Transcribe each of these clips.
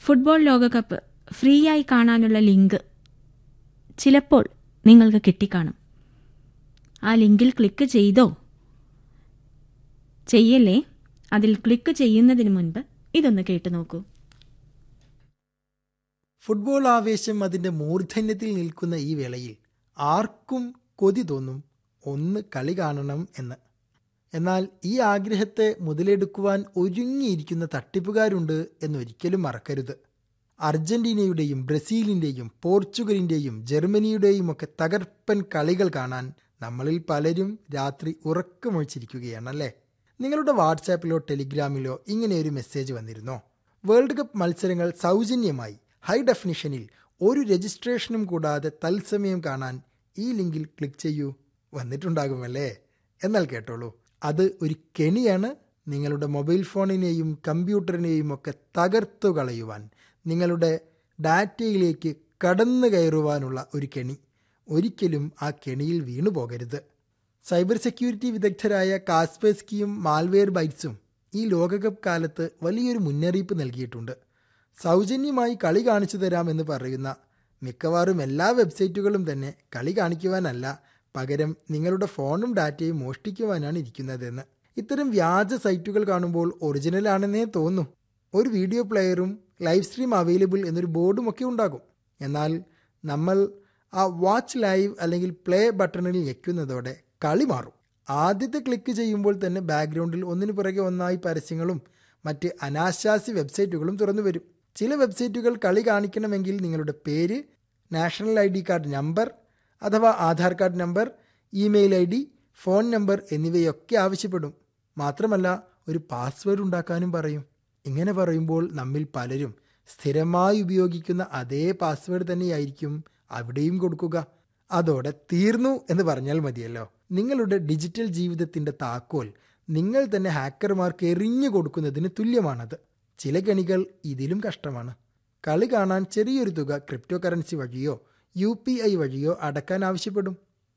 football ലോകകപ്പ് free ആയി കാണാനുള്ള ലിങ്ക് ചിലപ്പോൾ നിങ്ങൾക്ക് കിട്ടിക്കാണും ആ ലിങ്കിൽ ക്ലിക്ക് ചെയ്തോ ചെയ്യല്ലേ അതിൽ ക്ലിക്ക് ചെയ്യുന്നതിന് മുൻപ് ഇതൊന്ന് കേട്ടു നോക്കൂ ഫുട്ബോൾ ആവേശം അതിൻ്റെ മൂർധന്യത്തിൽ നിൽക്കുന്ന ഈ വേളയിൽ ആർക്കും കൊതി തോന്നും ഒന്ന് കളി കാണണം എന്ന് എന്നാൽ ഈ ആഗ്രഹത്തെ മുതലെടുക്കുവാൻ ഒരുങ്ങിയിരിക്കുന്ന തട്ടിപ്പുകാരുണ്ട് എന്നൊരിക്കലും മറക്കരുത് അർജന്റീനയുടെയും ബ്രസീലിൻ്റെയും പോർച്ചുഗലിൻ്റെയും ജർമ്മനിയുടെയും ഒക്കെ തകർപ്പൻ കളികൾ കാണാൻ നമ്മളിൽ പലരും രാത്രി ഉറക്കമൊഴിച്ചിരിക്കുകയാണല്ലേ നിങ്ങളുടെ വാട്സാപ്പിലോ ടെലിഗ്രാമിലോ ഇങ്ങനെ ഒരു മെസ്സേജ് വന്നിരുന്നോ വേൾഡ് കപ്പ് മത്സരങ്ങൾ സൗജന്യമായി ഹൈ ഡെഫിനിഷനിൽ ഒരു രജിസ്ട്രേഷനും കൂടാതെ തത്സമയം കാണാൻ ഈ ലിങ്കിൽ ക്ലിക്ക് ചെയ്യൂ വന്നിട്ടുണ്ടാകുമല്ലേ എന്നാൽ കേട്ടോളൂ അത് ഒരു കെണിയാണ് നിങ്ങളുടെ മൊബൈൽ ഫോണിനെയും കമ്പ്യൂട്ടറിനെയും ഒക്കെ തകർത്തു കളയുവാൻ നിങ്ങളുടെ ഡാറ്റയിലേക്ക് കടന്നു കയറുവാനുള്ള ഒരു കെണി ഒരിക്കലും ആ കെണിയിൽ വീണു പോകരുത് സൈബർ സെക്യൂരിറ്റി വിദഗ്ധരായ കാസ്പെസ്കിയും മാൽവെയർ ബൈറ്റ്സും ഈ ലോകകപ്പ് കാലത്ത് വലിയൊരു മുന്നറിയിപ്പ് നൽകിയിട്ടുണ്ട് സൗജന്യമായി കളി കാണിച്ചു തരാമെന്ന് പറയുന്ന മിക്കവാറും എല്ലാ വെബ്സൈറ്റുകളും തന്നെ കളി കാണിക്കുവാനല്ല പകരം നിങ്ങളുടെ ഫോണും ഡാറ്റയും മോഷ്ടിക്കുവാനാണ് ഇരിക്കുന്നതെന്ന് ഇത്തരം വ്യാജ സൈറ്റുകൾ കാണുമ്പോൾ ഒറിജിനൽ ആണെന്നേ തോന്നും ഒരു വീഡിയോ പ്ലെയറും ലൈവ് സ്ട്രീം അവൈലബിൾ എന്നൊരു ബോർഡും ഒക്കെ ഉണ്ടാകും എന്നാൽ നമ്മൾ ആ വാച്ച് ലൈവ് അല്ലെങ്കിൽ പ്ലേ ബട്ടണിൽ ഞെക്കുന്നതോടെ കളി മാറും ആദ്യത്തെ ക്ലിക്ക് ചെയ്യുമ്പോൾ തന്നെ ബാക്ക്ഗ്രൗണ്ടിൽ ഒന്നിനു പുറകെ ഒന്നായി പരസ്യങ്ങളും മറ്റ് അനാശാസ്യ വെബ്സൈറ്റുകളും തുറന്നു വരും ചില വെബ്സൈറ്റുകൾ കളി കാണിക്കണമെങ്കിൽ നിങ്ങളുടെ പേര് national I D card number അഥവാ Aadhaar card number email I D phone number എന്നിവയൊക്കെ ആവശ്യപ്പെടും മാത്രമല്ല ഒരു പാസ്വേഡ് ഉണ്ടാക്കാനും പറയും ഇങ്ങനെ പറയുമ്പോൾ നമ്മിൽ പലരും സ്ഥിരമായി ഉപയോഗിക്കുന്ന അതേ പാസ്വേഡ് തന്നെയായിരിക്കും അവിടെയും കൊടുക്കുക അതോടെ തീർന്നു എന്ന് പറഞ്ഞാൽ മതിയല്ലോ നിങ്ങളുടെ ഡിജിറ്റൽ ജീവിതത്തിന്റെ താക്കോൽ നിങ്ങൾ തന്നെ ഹാക്കർമാർക്ക് എറിഞ്ഞു കൊടുക്കുന്നതിന് തുല്യമാണത് ചില കെണികൾ ഇതിലും കഷ്ടമാണ് കളി കാണാൻ ചെറിയൊരു തുക ക്രിപ്റ്റോ കറൻസി വഴിയോ യു പി ഐ വഴിയോ അടക്കാൻ ആവശ്യപ്പെടും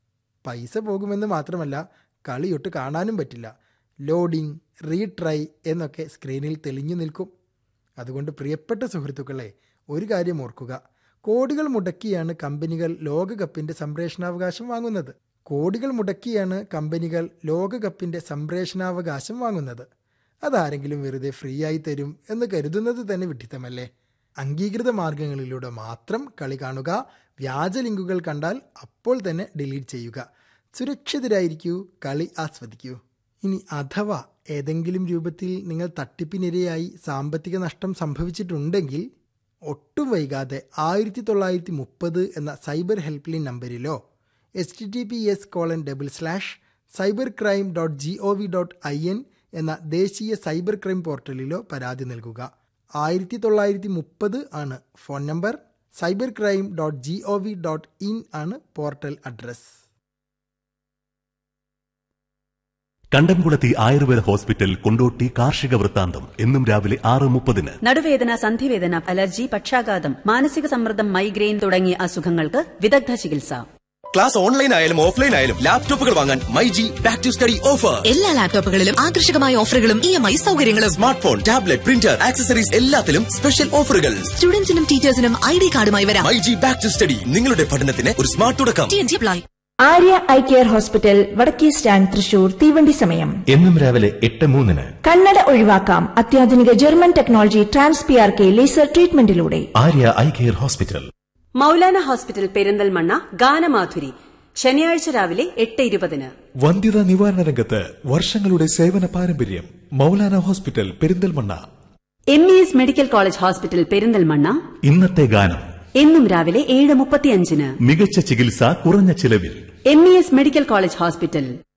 പൈസ പോകുമെന്ന് മാത്രമല്ല കളിയൊട്ട് കാണാനും പറ്റില്ല ലോഡിംഗ് റീട്രൈ എന്നൊക്കെ സ്ക്രീനിൽ തെളിഞ്ഞു നിൽക്കും അതുകൊണ്ട് പ്രിയപ്പെട്ട സുഹൃത്തുക്കളെ ഒരു കാര്യം ഓർക്കുക കോടികൾ മുടക്കിയാണ് കമ്പനികൾ ലോകകപ്പിന്റെ സംപ്രേഷണാവകാശം വാങ്ങുന്നത് കോടികൾ മുടക്കിയാണ് കമ്പനികൾ ലോകകപ്പിന്റെ സംപ്രേഷണാവകാശം വാങ്ങുന്നത് അതാരെങ്കിലും വെറുതെ ഫ്രീ ആയി തരും എന്ന് കരുതുന്നത് തന്നെ വിഡ്ഢിത്തമല്ലേ അംഗീകൃത മാർഗങ്ങളിലൂടെ മാത്രം കളി കാണുക വ്യാജ ലിങ്കുകൾ കണ്ടാൽ അപ്പോൾ തന്നെ ഡിലീറ്റ് ചെയ്യുക സുരക്ഷിതരായിരിക്കൂ കളി ആസ്വദിക്കൂ ഇനി അഥവാ ഏതെങ്കിലും രൂപത്തിൽ നിങ്ങൾ തട്ടിപ്പിനിരയായി സാമ്പത്തിക നഷ്ടം സംഭവിച്ചിട്ടുണ്ടെങ്കിൽ ഒട്ടും വൈകാതെ ആയിരത്തി തൊള്ളായിരത്തി മുപ്പത് എന്ന സൈബർ ഹെൽപ്പ് ലൈൻ നമ്പറിലോ H T T P S colon double slash cyber crime dot G O V dot I N എന്ന ദേശീയ സൈബർ ക്രൈം പോർട്ടലിലോ പരാതി നൽകുക ആയിരത്തി തൊള്ളായിരത്തി മുപ്പത് ആണ് phone number cyber crime dot G O V dot in ആണ് portal address Kandamkulathy Ayurveda hospital Kondotty കാർഷിക വൃത്താന്തം എന്നും രാവിലെ ആറ് മുപ്പതിന് നടുവേദന സന്ധിവേദന അലർജി പക്ഷാഘാതം മാനസിക സമ്മർദ്ദം മൈഗ്രെയിൻ തുടങ്ങിയ അസുഖങ്ങൾക്ക് വിദഗ്ധ ചികിത്സ ക്ലാസ് ഓൺലൈൻ ആയാലും ഓഫ്ലൈൻ ആയാലും ലാപ്ടോപ്പുകൾ വാങ്ങാൻ My G back to study offer എല്ലാ ലാപ്ടോപ്പുകളിലും ആകർഷകമായ ഓഫറുകളും ഇ എം ഐ സൗകര്യങ്ങളും smart phone tablet printer accessories എല്ലാത്തിലും സ്പെഷ്യൽ ഓഫറുകൾ സ്റ്റുഡൻസിനും ടീച്ചേഴ്സിനും ഐ ഡി കാർഡുമായി വരാം My G back to study നിങ്ങളുടെ പഠനത്തിന് ഒരു സ്മാർട്ട് തുടക്കം T N G apply Arya eye care hospital വടക്കേ സ്റ്റാൻഡ് തൃശൂർ തീവണ്ടി സമയം എന്നും രാവിലെ എട്ട് മൂന്നിന് കണ്ണട ഒഴിവാക്കാം അത്യാധുനിക German technology trans P R K laser ട്രീറ്റ്മെന്റിലൂടെ Arya eye care hospital Maulana hospital Perinthalmanna ഗാനമാധുരി ശനിയാഴ്ച രാവിലെ എട്ട് ഇരുപതിന് വന്ധ്യതാ നിവാരണ രംഗത്ത് വർഷങ്ങളുടെ സേവന പാരമ്പര്യം Maulana hospital Perinthalmanna M E S medical college hospital Perinthalmanna ഇന്നത്തെ ഗാനം എന്നും രാവിലെ ഏഴ് മുപ്പത്തിയഞ്ചിന് മികച്ച ചികിത്സ കുറഞ്ഞ ചിലവിൽ M E S medical college hospital